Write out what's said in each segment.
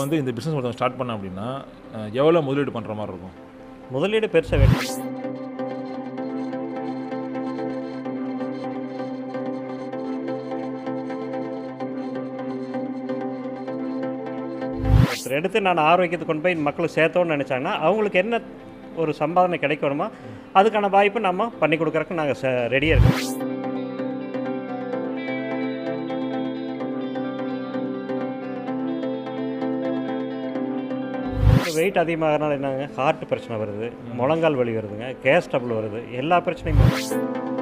வந்து இந்த பிஸ்னஸ் ஒருத்தவங்க ஸ்டார்ட் பண்ண அப்படின்னா அஹ், எவ்வளோ முதலீடு பண்ணுற மாதிரி இருக்கும் முதலீடு பெருசாக வேணும் ஒருத்தர் எடுத்து நான் ஆரோக்கியத்தை கொண்டு போய் மக்களுக்கு சேர்த்தோன்னு நினச்சாங்கன்னா அவங்களுக்கு என்ன ஒரு சம்பாதனை கிடைக்கணுமோ அதுக்கான வாய்ப்பு நம்ம பண்ணி கொடுக்குறக்கு நாங்கள் ரெடியாக இருக்கோம் வெயிட் அதிகமாகறனால என்னங்க ஹார்ட் பிரச்சனை வருது முழங்கால் வலி வருதுங்க கேஸ் டபுள் வருது எல்லா பிரச்சனையும் வருது.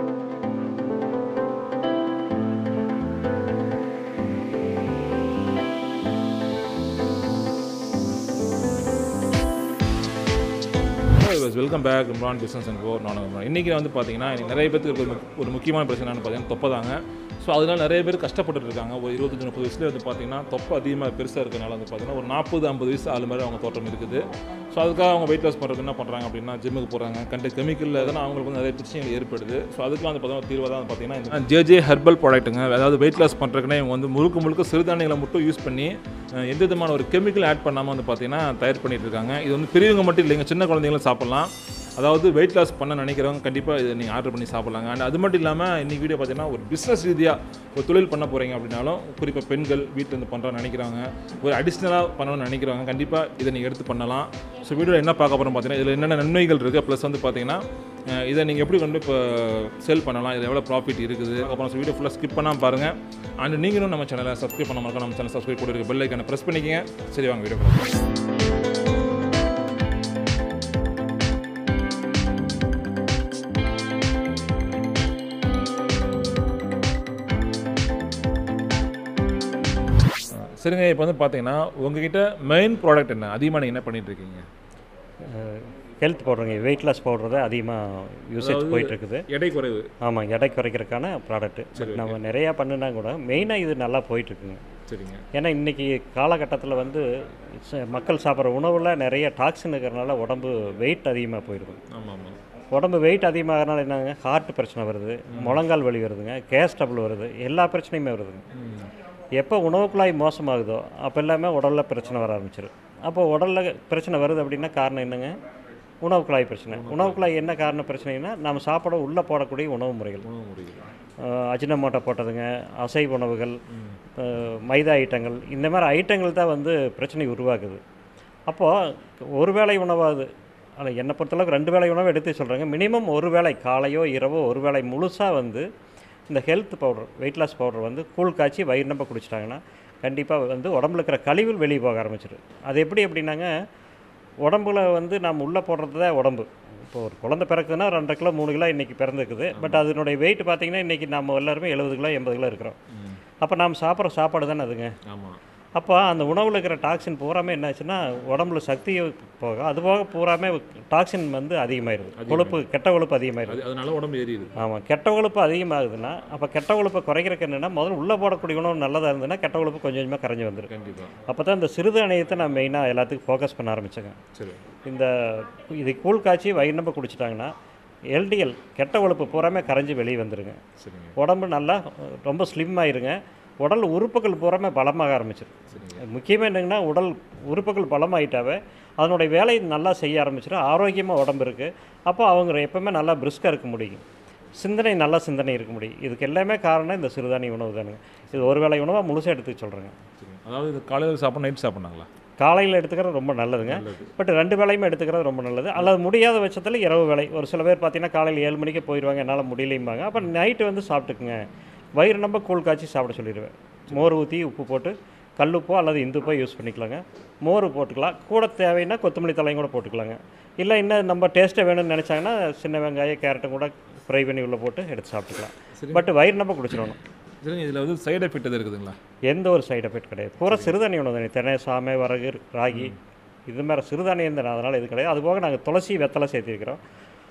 Welcome back Imran business and co நான் இம்ரான். இன்னைக்கு வந்து பார்த்தீங்கன்னா இன்னைக்கு நிறைய பேருக்கு இருக்க ஒரு முக்- ஒரு முக்கியமான பிரச்சனை என்னன்னு பார்த்தீங்கன்னா தொப்பை தாங்க ஸோ அதனால நிறைய பேர் கஷ்டப்பட்டுட்டு இருக்காங்க ஒரு இருபத்தஞ்சு முப்பது வயசுல வந்து பார்த்தீங்கன்னா தொப்பை அதிகமாக பெருசாக இருக்கனால வந்து பார்த்தீங்கன்னா ஒரு நாற்பது ஐம்பது வயசு ஆளு மாதிரி அவங்க தோற்றம் இருக்குது ஸோ அதுக்காக அவங்க வெயிட் லாஸ் பண்ணுறதுக்கு என்ன பண்ணுறாங்க அப்படின்னா ஜிம்முக்கு போகிறாங்க கண்டு கெமிக்கல் எதனா அவங்களுக்கு வந்து நிறைய பிரச்சனைகள் ஏற்படுது ஸோ அதுக்கெல்லாம் வந்து பார்த்தீங்கன்னா தீர்வாக தான் பார்த்தீங்கன்னா இந்த ஜே ஜே ஹெர்பல் ப்ராடக்ட்டுங்க அதாவது வெயிட் லாஸ் பண்ணுறதுக்குனே இவங்க வந்து முழுக்க முழுக்க சிறுதானியங்களை மட்டும் யூஸ் பண்ணி அஹ், எந்த விதமான ஒரு கெமிக்கல் ஆட் பண்ணாமல் வந்து பார்த்தீங்கன்னா தயார் பண்ணிட்டு இருக்காங்க இது வந்து பெரியவங்க மட்டும் இல்லைங்க சின்ன குழந்தைங்களும் சாப்பிட்லாம் அதாவது வெயிட் லாஸ் பண்ண நினைக்கிறவங்க கண்டிப்பாக இதை நீங்கள் ஆர்டர் பண்ணி சாப்பிட்லாங்க அண்ட் அது மட்டும் இல்லாமல் இன்னைக்கு வீடியோ பார்த்தீங்கன்னா ஒரு பிஸ்னஸ் ரீதியாக ஒரு தொழில் பண்ண போகிறீங்க அப்படின்னாலும் குறிப்பாக பெண்கள் வீட்டில் இருந்து பண்ணுறோன்னு நினைக்கிறாங்க ஒரு அடிஷ்னலாக பண்ணணும்னு நினைக்கிறவங்க கண்டிப்பாக இதை நீங்கள் எடுத்து பண்ணலாம் ஸோ வீடியோவில் என்ன பார்க்க போகிறோம் பார்த்தீங்கன்னா இதில் என்னென்ன நன்மைகள் இருக்குது ப்ளஸ் வந்து பார்த்தீங்கன்னா அஹ், இதை நீங்கள் எப்படி கொண்டு இப்போ சேல் பண்ணலாம் இது எவ்வளோ ப்ராஃபிட் இருக்குது அப்புறம் வீடியோ ஃபுல்லாக ஸ்கிப் பண்ணாமல் பாருங்கள் அண்ட் நீங்களும் நம்ம சேனலை சப்ஸ்கிரைப் பண்ண மறக்காம நம்ம சேனல் சப்ஸ்கிரைப் கூட இருக்க பெல் ஐக்கானை ப்ரெஸ் பண்ணிக்கங்க சரி வாங்க வீடியோ பார்க்கலாம் சரிங்க இப்போ வந்து பார்த்தீங்கன்னா உங்ககிட்ட மெயின் ப்ராடக்ட் என்ன அதிகமாக நீங்கள் என்ன பண்ணிட்டு இருக்கீங்க ஹெல்த் பவுடருங்க வெயிட் லாஸ் பவுடர் தான் அதிகமாக யூசேஜ் போயிட்டு இருக்குது எடை குறைவு ஆமாம் எடை குறைக்கிறதுக்கான ப்ராடக்ட்டு பட் நம்ம நிறையா பண்ணுனா கூட மெயினாக இது நல்லா போயிட்டுருக்குங்க சரிங்க ஏன்னா இன்றைக்கி காலகட்டத்தில் வந்து ச- மக்கள் சாப்பிட்ற உணவில் நிறைய டாக்ஸின் இருக்கிறனால உடம்பு வெயிட் அதிகமாக போயிடுது ஆமாம் ஆமாம் உடம்பு வெயிட் அதிகமாகறனால என்னங்க ஹார்ட் பிரச்சனை வருது முழங்கால் வலி வருதுங்க கேஸ் டபுள் வருது எல்லா பிரச்சனையுமே வருதுங்க எப்போ உணவு குழாய் மோசமாகுதோ அப்போ எல்லாமே உடலில் பிரச்சனை வர ஆரம்பிச்சிடும் அப்போ உடலில் பிரச்சனை வருது அப்படின்னா காரணம் என்னங்க உணவு குழாய் பிரச்சனை உணவு குழாய் என்ன காரணம் பிரச்சனைனா நம்ம சாப்பிட உள்ளே போடக்கூடிய உணவு முறைகள் உணவு முறைகள் அஹ் அஜினமோட்டோ போட்டதுங்க அசைவ உணவுகள் அஹ் மைதா ஐட்டங்கள் இந்த மாதிரி ஐட்டங்கள் தான் வந்து பிரச்சனை உருவாக்குது அப்போது ஒரு வேளை உணவாகுது ஆனால் என்னை பொறுத்தளவுக்கு ரெண்டு வேளை உணவு எடுத்து சொல்கிறேங்க மினிமம் ஒரு வேளை காலையோ இரவோ ஒரு வேளை முழுசாக வந்து இந்த health powder weight loss powder வந்து கூழ் காய்ச்சி வயிறு நம்ப குடிச்சிட்டாங்கன்னா கண்டிப்பாக வந்து உடம்புல இருக்கிற கழிவுகள் வெளியே போக ஆரம்பிச்சிடும் அது எப்படி அப்படின்னாங்க உடம்புல வந்து நம்ம உள்ளே போடுறது தான் உடம்பு இப்போ ஒரு குழந்தை பிறக்குதுன்னா ரெண்டரை கிலோ மூணு கிலோ இன்றைக்கி பிறந்துக்குது பட் அதனுடைய வெயிட் பார்த்தீங்கன்னா இன்றைக்கி நம்ம எல்லாருமே எழுபது கிலோ எண்பது கிலோ இருக்கிறோம் அப்போ நாம் சாப்பிட்ற சாப்பாடு தானே அதுங்க ஆமாம் அப்போ அந்த உணவில் இருக்கிற டாக்ஸின் பூராமே என்னாச்சுன்னா உடம்புல சக்தி போக அது போக பூராமே டாக்ஸின் வந்து அதிகமாயிருது கொழுப்பு கெட்ட கொழுப்பு அதிகமாயிருது அது அதனால உடம்பு எரியுது ஆமாம் கெட்ட கொழுப்பு அதிகமாகுதுன்னா அப்போ கெட்ட கொழுப்பை குறைக்கிறதுக்கு என்னென்னா முதல்ல உள்ளே போடக்கூடிய உணவு நல்லதாக இருந்ததுன்னா கெட்ட கொழுப்பு கொஞ்சம் கொஞ்சமாக கரைஞ்சி வந்துடும் கண்டிப்பாக அப்போ தான் இந்த சிறுதானியத்தை நான் மெயினாக எல்லாத்துக்கும் ஃபோக்கஸ் பண்ண ஆரம்பித்தேங்க சரி இந்த இது கூழ் காய்ச்சி வயிறு நம்ப குடிச்சிட்டாங்கன்னா எல்டிஎல் கெட்ட கொழுப்பு பூராமே கரைஞ்சி வெளியே வந்துருங்க சரிங்க உடம்பு நல்லா அஹ், ரொம்ப ஸ்லிம் ஆயிருங்க உடல் உறுப்புகள் பூராமே பலமாக ஆரம்பிச்சிடும் சரிங்க முக்கியமாக என்னங்கன்னா உடல் உறுப்புகள் பலமாயிட்டாவே அதனுடைய வேலையை நல்லா செய்ய ஆரம்பிச்சிடும் ஆரோக்கியமாக உடம்பு இருக்குது அப்போ அவங்க எப்பவுமே நல்லா பிரிஸ்காக இருக்க முடியும் சிந்தனை நல்ல சிந்தனை இருக்க முடியும் இதுக்கு எல்லாமே காரணம் இந்த சிறுதானிய உணவு தானுங்க இது ஒரு வேளை உணவாக முழுசாக எடுத்து சொல்கிறேங்க சரிங்க அதாவது இது காலையில் சாப்பிட நைட் சாப்பிட்னாங்களா காலையில் எடுத்துக்கிறது ரொம்ப நல்லதுங்க நல்லது பட் ரெண்டு வேளையுமே எடுத்துக்கிறது ரொம்ப நல்லது அல்லது முடியாத பட்சத்தில் இரவு வேலை ஒரு சில பேர் பார்த்தீங்கன்னா காலையில் ஏழு மணிக்கு போயிடுவாங்க என்னால் முடியலைம்பாங்க அப்போ நைட்டு வந்து சாப்பிட்டுக்குங்க வயிறு நம்ப கூழ் காய்ச்சி சாப்பிட சொல்லிடுவேன் மோர் ஊற்றி உப்பு போட்டு கல்லுப்போ அல்லது இந்துப்போ யூஸ் பண்ணிக்கலாங்க மோர் போட்டுக்கலாம் கூட தேவைன்னா கொத்தமல்லி தலையும் கூட போட்டுக்கலாங்க இல்லை இன்னும் நம்ம டேஸ்ட்டை வேணும்னு நினச்சாங்கன்னா சின்ன வெங்காயம் கேரட்டும் கூட ஃப்ரை பண்ணி உள்ளே போட்டு எடுத்து சாப்பிட்டுக்கலாம் சரி பட் வயிறு நம்ப குடிச்சிடணும் சரிங்க இதில் வந்து சைடு எஃபெக்ட் எதுவும் இருக்குதுங்களா எந்த ஒரு சைடு எஃபெக்ட் கிடையாது பூரா சிறுதானிய உணவு தானே தினை சாமை வரகு ராகி இது மாதிரி சிறுதானியம் தானே அதனால் இது கிடையாது அதுபோக நாங்கள் துளசி வெத்தலை சேர்த்திருக்கிறோம்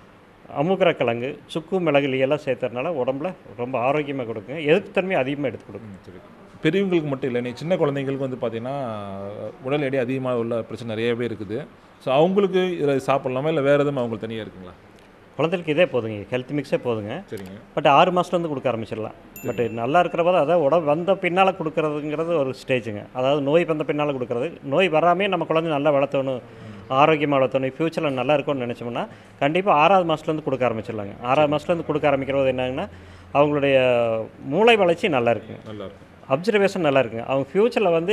அமுக்கர கிழங்கு சுக்கு மிளகு எல்லாம் சேர்த்தறதுனால உடம்புல ரொம்ப ஆரோக்கியமாக கொடுக்குங்க எதிர்ப்புத்தன்மை அதிகமாக எடுத்து கொடுக்கும் ம், சரி பெரியவங்களுக்கு மட்டும் இல்லை நீ சின்ன குழந்தைங்களுக்கு வந்து பார்த்தீங்கன்னா உடல் எடை அதிகமாக உள்ள பிரச்சனை நிறையவே இருக்குது ஸோ அவங்களுக்கு இதில் சாப்பிட்லாமா இல்லை வேறு எதுவும் அவங்களுக்கு தனியாக இருக்குங்களா குழந்தைகளுக்கு இதே போதுங்க ஹெல்த் மிக்ஸே போதுங்க சரிங்க பட் ஆறு மாதத்துலேருந்து கொடுக்க ஆரம்பிச்சிடலாம் பட் நல்லா இருக்கிற போது அதாவது உடம்பு வந்த பின்னால் கொடுக்குறதுங்கிறது ஒரு ஸ்டேஜுங்க அதாவது நோய் வந்த பின்னால் கொடுக்குறது நோய் வராமே நம்ம குழந்தை நல்லா வளர்த்தணும் ஆரோக்கியமாக வளர்த்தணும் ஃப்யூச்சரில் நல்லா இருக்கும்னு நினச்சோம்னா கண்டிப்பாக ஆறாவது மாதத்துலேருந்து கொடுக்க ஆரம்பிச்சிடலாங்க ஆறாவது மாதத்துலேருந்து கொடுக்க ஆரம்பிக்கிறது என்னங்கன்னா அவங்களுடைய மூளை வளர்ச்சி நல்லா இருக்குங்க நல்லா இருக்கும் அப்சர்வேஷன் நல்லா இருக்குங்க அவங்க ஃப்யூச்சரில் வந்து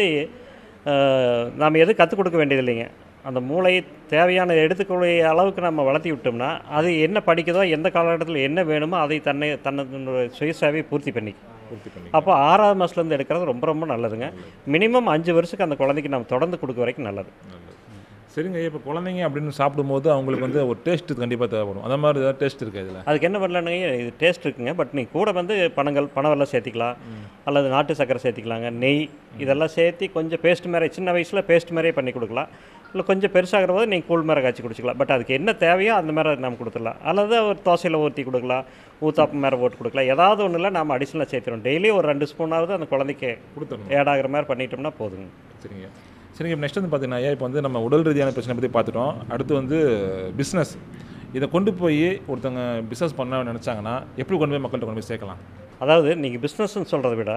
அஹ், நாம் எதுவும் கற்றுக் கொடுக்க வேண்டியது இல்லைங்க அந்த மூளையை தேவையான எடுத்துக்கூடிய அளவுக்கு நம்ம வளர்த்தி விட்டோம்னா அது என்ன படிக்குதோ எந்த காலகட்டத்தில் என்ன வேணுமோ அதை தன்னை தன்னுடைய சுயசாவை பூர்த்தி பண்ணி பூர்த்தி பண்ணி அப்போ ஆறாவது மாதத்துலேருந்து எடுக்கிறது ரொம்ப ரொம்ப நல்லதுங்க மினிமம் அஞ்சு வருஷத்துக்கு அந்த குழந்தைக்கு நம்ம தொடர்ந்து கொடுக்க வரைக்கும் நல்லது நல்லது சரிங்க இப்போ குழந்தைங்க அப்படின்னு சாப்பிடும்போது அவங்களுக்கு வந்து ஒரு டேஸ்ட் கண்டிப்பாக தேவைப்படும் அந்த மாதிரி ஏதாவது டேஸ்ட் இருக்கா இதில் அதுக்கு என்ன பண்ணலானுங்க இது டேஸ்ட் இருக்குங்க பட் நீ கூட வந்து பனங்கள் பனவெல்லாம் சேர்த்திக்கலாம் அல்லது நாட்டு சக்கரை சேர்த்திக்கலாங்க நெய் இதெல்லாம் சேர்த்து கொஞ்சம் பேஸ்ட் மாதிரி சின்ன வயசில் பேஸ்ட் மாதிரியே பண்ணி கொடுக்கலாம் இல்லை கொஞ்சம் பெருசாகிற போது நீங்கள் கூழ் மாதிரி காய்ச்சி குடிச்சிக்கலாம் பட் அதுக்கு என்ன தேவையோ அந்த மாதிரி நம்ம கொடுத்துடலாம் அல்லது ஒரு தோசையில் ஊற்றி கொடுக்கலாம் ஊத்தாப்பு மேலே போட்டு கொடுக்கலாம் ஏதாவது ஒன்றில் நம்ம அடிஷனலாக சேர்த்துறோம் டெய்லி ஒரு ரெண்டு ஸ்பூனாவது அந்த குழந்தைக்கு கொடுத்துடணும் ஏட் ஆகிற மாதிரி பண்ணிட்டோம்னா போதுங்க சரிங்க சரிங்க இப்போ நெக்ஸ்ட் வந்து பார்த்தீங்கன்னா ஐயா இப்போ வந்து நம்ம உடல் ரீதியான பிரச்சனை பற்றி பார்த்துட்டோம் அடுத்து வந்து பிஸ்னஸ் இதை கொண்டு போய் ஒருத்தவங்க பிஸ்னஸ் பண்ண நினச்சாங்கன்னா எப்படி கொண்டு போய் மக்கள்கிட்ட கொண்டு போய் சேர்க்கலாம் அதாவது நீங்கள் பிஸ்னஸ்ன்னு சொல்கிறத விட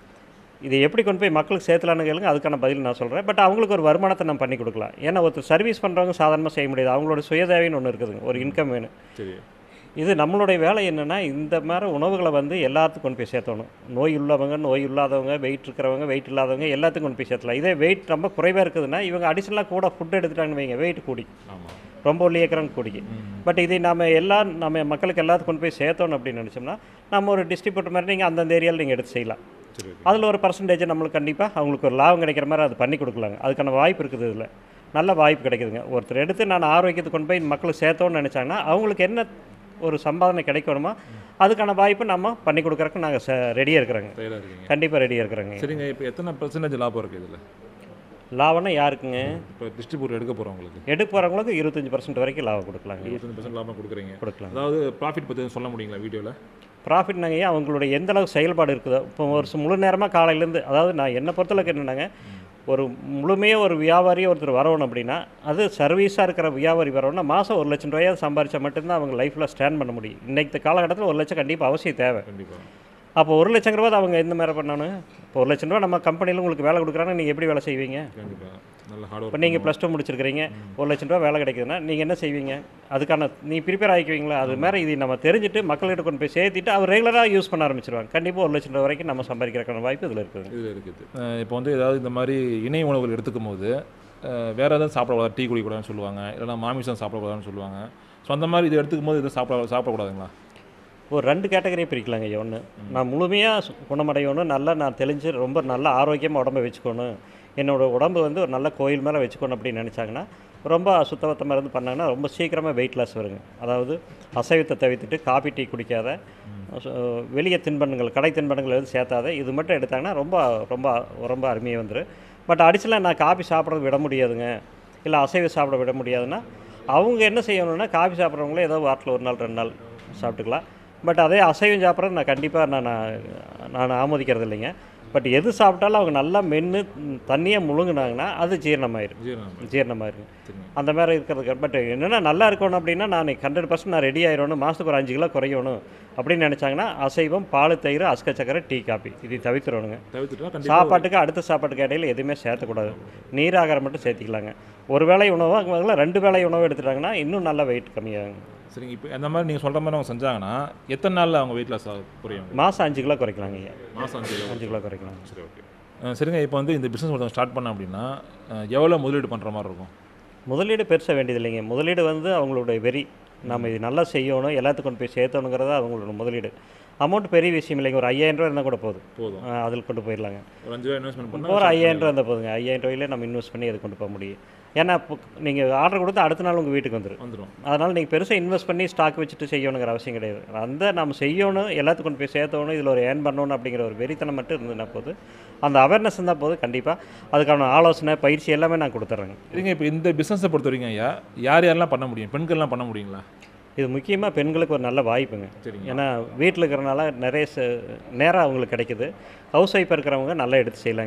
இதை எப்படி கொண்டு போய் மக்களுக்கு சேர்த்தலான்னு கேளுங்க அதுக்கான பதில் நான் சொல்கிறேன் பட் அவங்களுக்கு ஒரு வருமானத்தை நம்ம பண்ணி கொடுக்கலாம் ஏன்னா ஒருத்தர் சர்வீஸ் பண்ணுறவங்க சாதாரணமாக செய்ய முடியாது அவங்களோட சுயதேவைன்னு ஒன்று இருக்குதுங்க ஒரு இன்கம் வேணும் சரி இது நம்மளுடைய வேலை என்னென்னா இந்த மாதிரி உணவுகளை வந்து எல்லாத்துக்கும் கொண்டு போய் சேர்த்தணும் நோய் உள்ளவங்க நோய் இல்லாதவங்க வெயிட் இருக்கிறவங்க வெயிட் இல்லாதவங்க எல்லாத்துக்கும் கொண்டு போய் சேர்த்தலாம் இதே வெயிட் ரொம்ப குறைவாக இருக்குதுன்னா இவங்க அடிஷனலாக கூட ஃபுட் எடுத்துட்டாங்கன்னு வைங்க வெயிட் கூடி ஆமாம் ரொம்ப ஒல்லியக்கிறவங்க கூடிக்கு பட் இதை நம்ம எல்லா நம்ம மக்களுக்கு எல்லாத்துக்கும் கொண்டு போய் சேர்த்தோம் அப்படின்னு நினச்சோம்னா நம்ம ஒரு டிஸ்ட்ரிபியூட்டர் மாதிரி நீங்கள் அந்தந்த ஏரியாவில் நீங்கள் எடுத்து செய்யலாம் சரி அதில் ஒரு பர்சன்டேஜ் நம்மளுக்கு கண்டிப்பாக அவங்களுக்கு ஒரு லாபம் கிடைக்கிற மாதிரி அது பண்ணி கொடுக்கலாங்க அதுக்கான வாய்ப்பு இருக்குது இதில் நல்ல வாய்ப்பு கிடைக்குதுங்க ஒருத்தர் எடுத்து நான் ஆரோக்கியத்தை கொண்டு போய் மக்களுக்கு சேர்த்தோன்னு நினச்சாங்கன்னா அவங்களுக்கு என்ன ஒரு சம்பாதனை கிடைக்கணுமோ அதுக்கான வாய்ப்பு நம்ம பண்ணி கொடுக்குறக்கு நாங்கள் ரெடியாக இருக்கிறோங்க தயாராக இருக்கீங்க கண்டிப்பாக ரெடியாக இருக்கிறோங்க சரிங்க இப்போ எத்தனை பர்சன்டேஜ் லாபம் இருக்குது இதில் லாபம்னா யாருக்குங்க இப்போ டிஸ்ட்ரிபியூட்டர் எடுக்க போகிறவங்களுக்கு எடுக்க போகிறவங்களுக்கு இருபத்தஞ்சி பர்சன்ட் வரைக்கும் லாபம் கொடுக்கலாங்க இருபத்தஞ்சு பர்சன்ட் லாபம் கொடுக்குறீங்க கொடுக்கலாம் அதாவது ப்ராஃபிட் பற்றி சொல்ல முடியுங்களா வீடியோவில் ப்ராஃபிட் நாங்கள் அவங்களுடைய எந்த அளவுக்கு செயல்பாடு இருக்குதோ இப்போ ஒரு சு- முழு நேரமாக காலையிலேருந்து அதாவது நான் என்னை பொறுத்தளவுக்கு என்னென்னாங்க ஒரு முழுமையாக ஒரு வியாபாரி ஒருத்தர் வரணும் அப்படின்னா அது சர்வீஸாக இருக்கிற வியாபாரி வரணும்னா மாதம் ஒரு லட்சம் ரூபாயாவது சம்பாரிச்சா மட்டும்தான் அவங்க லைஃப்பில் ஸ்டாண்ட் பண்ண முடியும் இன்றைக்கு காலகட்டத்தில் ஒரு லட்சம் கண்டிப்பாக அவசியம் தேவை கண்டிப்பாக அப்போ ஒரு லட்சம் ரூபா அவங்க எந்த மாதிரி பண்ணணும் இப்போ ஒரு லட்சம் ரூபா நம்ம கம்பெனியில் உங்களுக்கு வேலை கொடுக்குறாங்க நீங்கள் எப்படி வேலை செய்வீங்க கண்டிப்பாக நல்ல ஹார்ட் இப்போ ஒர்க் நீங்கள் ப்ளஸ் டூ முடிச்சிருக்கிறீங்க ஒரு லட்சம் ரூபா வேலை கிடைக்குதுன்னா நீங்கள் என்ன செய்வீங்க அதுக்கான நீ ப்ரிப்பேர் ஆகிக்குவீங்களா அது மாதிரி இது நம்ம தெரிஞ்சுட்டு மக்கள்கிட்ட கொண்டு போய் சேர்த்திட்டு அவர் ரெகுலராக யூஸ் பண்ண ஆரம்பிச்சிருவாங்க கண்டிப்பாக ஒரு லட்சம் ரூபா வரைக்கும் நம்ம சம்பாதிக்கிறக்கான வாய்ப்பு இதில் இருக்குது இது இருக்குது அஹ் இப்போ வந்து ஏதாவது இந்த மாதிரி இணை உணவுகள் எடுத்துக்கும் போது அஹ் வேற எதாவது சாப்பிடக்கூடாது டீ குடிக்கூடாதுன்னு சொல்லுவாங்க இல்லைனா மாமிசம் சாப்பிடக்கூடாதுன்னு சொல்லுவாங்க ஸோ அந்த மாதிரி இது எடுத்துக்கும் போது இதை சாப்பிட சாப்பிடக்கூடாதுங்களா ஒரு ரெண்டு கேட்டகரியை பிரிக்கலாங்க ஐயா ஒன்று நான் முழுமையாக குணமடையணும் நல்லா நான் தெளிஞ்சு ரொம்ப நல்ல ஆரோக்கியமாக உடம்பை வச்சுக்கணும் என்னோட உடம்பு வந்து ஒரு நல்ல கோயில் மேலே வச்சுக்கணும் அப்படின்னு நினச்சாங்கன்னா ரொம்ப சுத்தபத்தமாக இருந்து பண்ணாங்கன்னா ரொம்ப சீக்கிரமாக வெயிட் லாஸ் வருங்க அதாவது அசைவத்தை தவிர்த்துட்டு காபி டீ குடிக்காத சு- வெளியே தின்பண்டங்கள் கடை தின்பண்டங்கள் எதுவும் சேர்த்தாத இது மட்டும் எடுத்தாங்கன்னா ரொம்ப ரொம்ப ரொம்ப அருமையாக வந்துடும் பட் அடிச்சலாக நான் காபி சாப்பிட்றது விட முடியாதுங்க இல்லை அசைவம் சாப்பிட விட முடியாதுன்னா அவங்க என்ன செய்யணும்னா காபி சாப்பிட்றவங்களே ஏதோ வாரத்தில் ஒரு நாள் ரெண்டு நாள் சாப்பிட்டுக்கலாம் பட் அதே அசைவம் சாப்பிட்றது நான் கண்டிப்பாக நான் நான் நான் ஆமோதிக்கிறது இல்லைங்க பட் எது சாப்பிட்டாலும் அவங்க நல்லா மென்று தண்ணியை முழுங்குனாங்கன்னா அது ஜீரணமாயிரும் ஜீரணம் ஜீரணமாயிருங்க சரிங்க அந்த மாதிரி இருக்கிறதுக்கு பட் என்னென்னா நல்லா இருக்கணும் அப்படின்னா நான் ஹண்ட்ரட் பர்சன்ட் நான் ரெடி ஆயிடணும் மாதத்துக்கு ஒரு அஞ்சு கிலோ குறையணும் அப்படின்னு நினச்சாங்கன்னா அசைவம் பால் தயிர் அஸ்க சக்கரை டீ காபி இதை தவிர்த்துடணுங்க தவிர்த்துட்டா கண்டிப்பாக சாப்பாட்டுக்கு அடுத்த சாப்பாட்டுக்கு இடையில எதுவுமே சேர்த்தக்கூடாது நீராகாரம் மட்டும் சேர்த்திக்கலாங்க ஒரு வேளை உணவு அவங்க பதிலா ரெண்டு வேளை உணவு எடுத்துட்டாங்கன்னா இன்னும் நல்ல வெயிட் கம்மியாகுங்க சரிங்க இப்போ அந்த மாதிரி நீங்கள் சொல்கிற மாதிரி அவங்க செஞ்சாங்கன்னா எத்தனை நாளில் அவங்க வெயிட் லாஸ் குறையும் மாதம் அஞ்சு கிலோ குறைக்கலாங்க ஐயா மாதம் அஞ்சு கிலோ அஞ்சு கிலோ குறைக்கலாம் சரி ஓகே சரிங்க இப்போ வந்து இந்த பிஸ்னஸ் ஒருத்தவங்க ஸ்டார்ட் பண்ண அப்படின்னா அஹ் எவ்வளோ முதலீடு பண்ணுற மாதிரி இருக்கும் முதலீடு பெருசாக வேண்டியது இல்லைங்க முதலீடு வந்து அவங்களுடைய வெறி நம்ம இது நல்லா செய்யணும் எல்லாத்துக்கும் கொண்டு போய் சேர்த்தணுங்கிறத அவங்களோட முதலீடு அமௌண்ட் பெரிய விஷயம் இல்லைங்க ஒரு ஐயாயிரம் ரூபா இருந்தால் கூட போதும் போதும் ஆ, அதில் கொண்டு போயிடலாங்க ஒரு அஞ்சு ரூபா இன்வெஸ்ட்மெண்ட் ஒரு பண்ணால் ஐயாயிரம் ரூபா இருந்தால் போதுங்க ஐயாயிரம் ரூபாயிலே நம்ம இன்வெஸ்ட் பண்ணி அதை கொண்டு போக முடியும் ஏன்னா இப்போ நீங்கள் ஆர்டர் கொடுத்து அடுத்த நாள் உங்கள் வீட்டுக்கு வந்துடும் வந்துடும் அதனால் நீங்கள் பெருசாக இன்வெஸ்ட் பண்ணி ஸ்டாக் வச்சுட்டு செய்யணுங்கிற அவசியம் கிடையாது அந்த நம்ம செய்யணும் எல்லாத்துக்கும் கொண்டு போய் சேர்த்தணும் இதில் ஒரு ஏர்ன் பண்ணணும் அப்படிங்கிற ஒரு வெறித்தனம் மட்டும் இருந்ததுன்னா போது அந்த அவேர்னஸ் இருந்தால் போது கண்டிப்பாக அதுக்கான ஆலோசனை பயிற்சி எல்லாமே நான் கொடுத்துட்றேங்க சரிங்க இப்போ இந்த பிஸ்னஸை பொறுத்த வரைக்கும் ஐயா யார் யாரெல்லாம் பண்ண முடியும் பெண்கள்லாம் பண்ண முடியுங்களா இது முக்கியமாக பெண்களுக்கு ஒரு நல்ல வாய்ப்புங்க சரிங்க ஏன்னா வீட்டில் இருக்கிறனால நிறைய ச- நேரம் அவங்களுக்கு கிடைக்குது ஹவுஸ் ஒய்ஃப் இருக்கிறவங்க நல்லா எடுத்து செய்யலாங்க ஐயா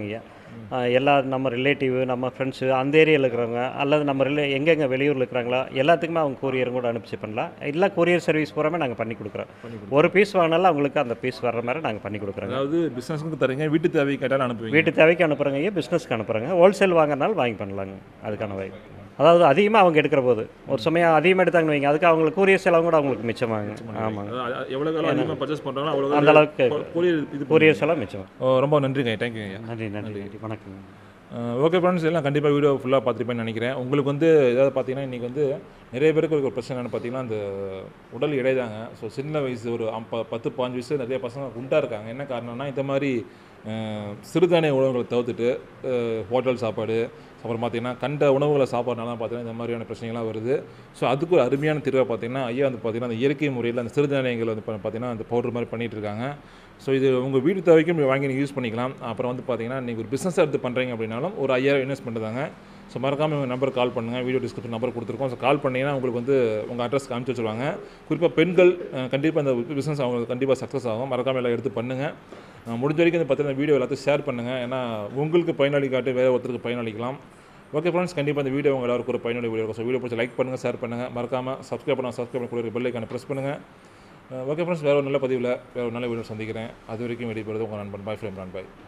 ஆஹ் எல்லா நம்ம ரிலேட்டிவ் நம்ம ஃப்ரெண்ட்ஸு அந்த ஏரியாவில் இருக்கிறவங்க அல்லது நம்ம ரிலே எங்கெங்கே வெளியூரில் இருக்கிறாங்களோ எல்லாத்துக்குமே அவங்க கூரியரும் கூட அனுப்பிச்சு பண்ணலாம் இல்லை கூரியர் சர்வீஸ் பூராமே நாங்கள் பண்ணி கொடுக்குறோம் ஒரு பீஸ் வாங்கினாலும் அவங்களுக்கு அந்த பீஸ் வர்ற மாதிரி நாங்கள் பண்ணி கொடுக்குறோங்க அதாவது பிஸ்னஸ்க்கு தரீங்க வீட்டு தேவை கேட்டாலும் அனுப்புவீங்க வீட்டு தேவைக்கு அனுப்புகிறோங்க ஐயா பிஸ்னஸ்க்கு அனுப்புகிறோங்க ஹோல்சேல் வாங்கினாலும் வாங்கி பண்ணலாங்க அதுக்கான வாய்ப்பு அதாவது அதிகமாக அவங்க எடுக்கிற போது ஒரு சமயம் அதிகமாக எடுத்தாங்கன்னு வைங்க அதுக்கு அவங்களுக்கு கூரியர் செலவு கூட அவங்களுக்கு மிச்சமாங்க ஆமாங்க அதாவது எவ்வளோ காலம் அதிகமாக பர்ச்சேஸ் பண்ணுறாங்களோ அவ்வளோ அந்த அளவுக்கு கூலியர் இது கூரியர் செலவு மிச்சம் ஓ, ரொம்ப நன்றிங்க தேங்க்யூ ஐயா நன்றி நன்றி நன்றி வணக்கங்க ஓகே ஃப்ரெண்ட்ஸ் எல்லாம் கண்டிப்பாக வீடியோ ஃபுல்லாக பார்த்துருப்பேன்னு நினைக்கிறேன் உங்களுக்கு வந்து ஏதாவது பார்த்தீங்கன்னா இன்றைக்கி வந்து நிறைய பேருக்கு ஒரு பிரச்சனை என்னென்னு பார்த்தீங்கன்னா அந்த உடல் எடை தாங்க ஸோ சின்ன வயசு ஒரு அம்ப பத்து பாஞ்சு வயசு நிறைய பசங்க குண்டாக இருக்காங்க என்ன காரணம்னா இந்த மாதிரி அஹ், சிறுதானிய உணவுகளை தவிர்த்துட்டு அஹ், ஹோட்டல் சாப்பாடு அப்புறம் பார்த்தீங்கன்னா கண்ட உணவுகளை சாப்பிட்றதுனால பார்த்தீங்கன்னா இந்த மாதிரியான பிரச்சனைகள்லாம் வருது ஸோ அதுக்கு ஒரு அருமையான தீர்வாக பார்த்தீங்கன்னா ஐயா வந்து பார்த்தீங்கன்னா அந்த இயற்கை முறையில் அந்த சிறுதானியங்கள் வந்து பா- பார்த்தீங்கன்னா அந்த பவுடர் மாதிரி பண்ணிட்டு இருக்காங்க ஸோ இது உங்கள் வீட்டு தேவைக்கும் நீங்க வாங்கி நீங்கள் யூஸ் பண்ணிக்கலாம் அப்புறம் வந்து பார்த்தீங்கன்னா நீங்கள் ஒரு பிஸ்னஸ் எடுத்து பண்ணுறீங்க அப்படின்னாலும் ஒரு ஐயாயிரம் இன்வெஸ்ட் பண்ணுறாங்க ஸோ மறக்காமல் உங்கள் நம்பர் கால் பண்ணுங்கள் வீடியோ டிஸ்கிரிப்ஷன் நம்பர் கொடுத்துருக்கோம் ஸோ கால் பண்ணிங்கன்னா உங்களுக்கு வந்து உங்கள் அட்ரஸ் காமிச்சு வச்சுருவாங்க குறிப்பாக பெண்கள் கண்டிப்பாக அந்த பிஸ்னஸ் அவங்களுக்கு கண்டிப்பாக சக்ஸஸ் ஆகும் மறக்காமல் எல்லாம் எடுத்து பண்ணுங்கள் அஹ் முடிஞ்ச வரைக்கும் இந்த பார்த்தீங்கன்னா வீடியோ எல்லாத்தையும் ஷேர் பண்ணுங்கள் ஏன்னா உங்களுக்கு பயனாளி காட்டு வேறு ஒருத்தருக்கு பயனளிக்கலாம் ஓகே ஃப்ரெண்ட்ஸ் கண்டிப்பாக இந்த வீடியோ உங்கள் எல்லாருக்கும் ஒரு பயனுள்ள வீடியோ இருக்கும் ஸோ வீடியோ பிடிச்சி லைக் பண்ணுங்கள் ஷேர் பண்ணுங்கள் மறக்காமல் சப்ஸ்கிரைப் பண்ண சப்ஸ்கிரைப் பண்ண கூட பெல் ஐக்கான ப்ரெஸ் பண்ணுங்கள் ஓகே ஃப்ரெண்ட்ஸ் வேறு ஒரு நல்ல பதிவில் வேறு ஒரு நல்ல வீடியோ சந்திக்கிறேன் அது வரைக்கும் வெளியே போகிறது உங்கள் நண்பன் பாய் ஃப்ரெண்ட் பாய்